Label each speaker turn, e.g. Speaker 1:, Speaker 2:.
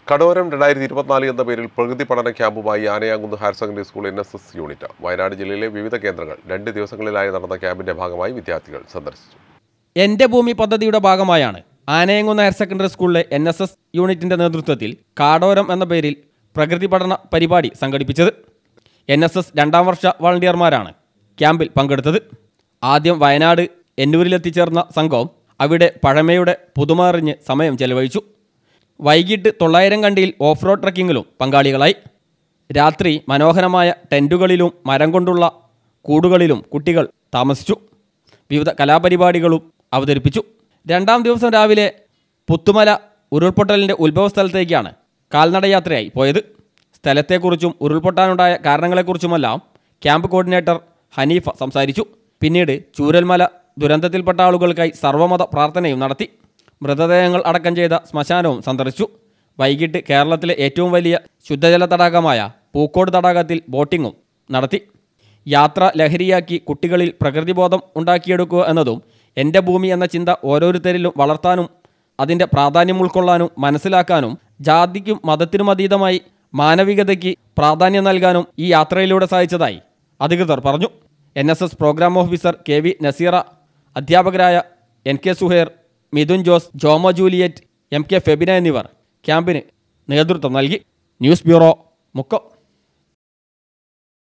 Speaker 1: കടോരം രണ്ടായിരത്തി ഇരുപത്തിനാല് എന്ന പേരിൽ പ്രകൃതി പഠന ക്യാമ്പുമായി Anayamkunnu higher secondary school N S S unit Wayanad ജില്ലയിലെ വിവിധ കേന്ദ്രങ്ങൾ രണ്ട് ദിവസങ്ങളിലായി നടന്ന ക്യാമ്പിന്റെ ഭാഗമായി വിദ്യാർത്ഥികൾ സന്ദർശിച്ചു
Speaker 2: എൻ്റെ ഭൂമി പദ്ധതിയുടെ ഭാഗമായാണ് ആനയങ്കുന്ന് ഹയർ സെക്കൻഡറി സ്കൂളിലെ എൻ എസ് എസ് യൂണിറ്റിന്റെ നേതൃത്വത്തിൽ കാടോരം എന്ന പേരിൽ പ്രകൃതി പഠന പരിപാടി സംഘടിപ്പിച്ചത് എൻ എസ് എസ് രണ്ടാം വർഷ വളണ്ടിയർമാരാണ് ക്യാമ്പിൽ പങ്കെടുത്തത് ആദ്യം വയനാട് എന്നൂരിലെത്തിച്ചേർന്ന സംഘം അവിടെ പഴമയുടെ പുതുമറിഞ്ഞ് സമയം ചെലവഴിച്ചു വൈകിട്ട് തൊള്ളായിരം കണ്ടിയിൽ ഓഫ് റോഡ് ട്രക്കിങ്ങിലും പങ്കാളികളായി രാത്രി മനോഹരമായ ടെൻറ്റുകളിലും മരം കൊണ്ടുള്ള കൂടുകളിലും കുട്ടികൾ താമസിച്ചു വിവിധ കലാപരിപാടികളും അവതരിപ്പിച്ചു രണ്ടാം ദിവസം രാവിലെ പുത്തുമല ഉരുൾപൊട്ടലിൻ്റെ ഉത്ഭവസ്ഥലത്തേക്കാണ് കാൽനടയാത്രയായി പോയത് സ്ഥലത്തെക്കുറിച്ചും ഉരുൾപൊട്ടാനുണ്ടായ കാരണങ്ങളെക്കുറിച്ചുമെല്ലാം ക്യാമ്പ് കോർഡിനേറ്റർ ഹനീഫ സംസാരിച്ചു പിന്നീട് ചൂരൽമല ദുരന്തത്തിൽപ്പെട്ട ആളുകൾക്കായി സർവ്വമത പ്രാർത്ഥനയും നടത്തി മൃതദേഹങ്ങൾ അടക്കം ചെയ്ത ശ്മശാനവും സന്ദർശിച്ചു വൈകിട്ട് കേരളത്തിലെ ഏറ്റവും വലിയ ശുദ്ധജല തടാകമായ പൂക്കോട് തടാകത്തിൽ ബോട്ടിങ്ങും നടത്തി യാത്ര ലഹരിയാക്കി കുട്ടികളിൽ പ്രകൃതിബോധം ഉണ്ടാക്കിയെടുക്കുക എന്നതും എൻ്റെ ഭൂമി എന്ന ചിന്ത ഓരോരുത്തരിലും വളർത്താനും അതിൻ്റെ പ്രാധാന്യം ഉൾക്കൊള്ളാനും മനസ്സിലാക്കാനും ജാതിക്കും മതത്തിനും അതീതമായി മാനവികതയ്ക്ക് പ്രാധാന്യം നൽകാനും ഈ യാത്രയിലൂടെ സാധിച്ചതായി അധികൃതർ പറഞ്ഞു N S S program officer K V Naseera അധ്യാപകരായ N K Suhair Mithun Jose Jomo Juliet M K Febina എന്നിവർ ക്യാമ്പിന് നേതൃത്വം നൽകി ന്യൂസ് ബ്യൂറോ മുക്കം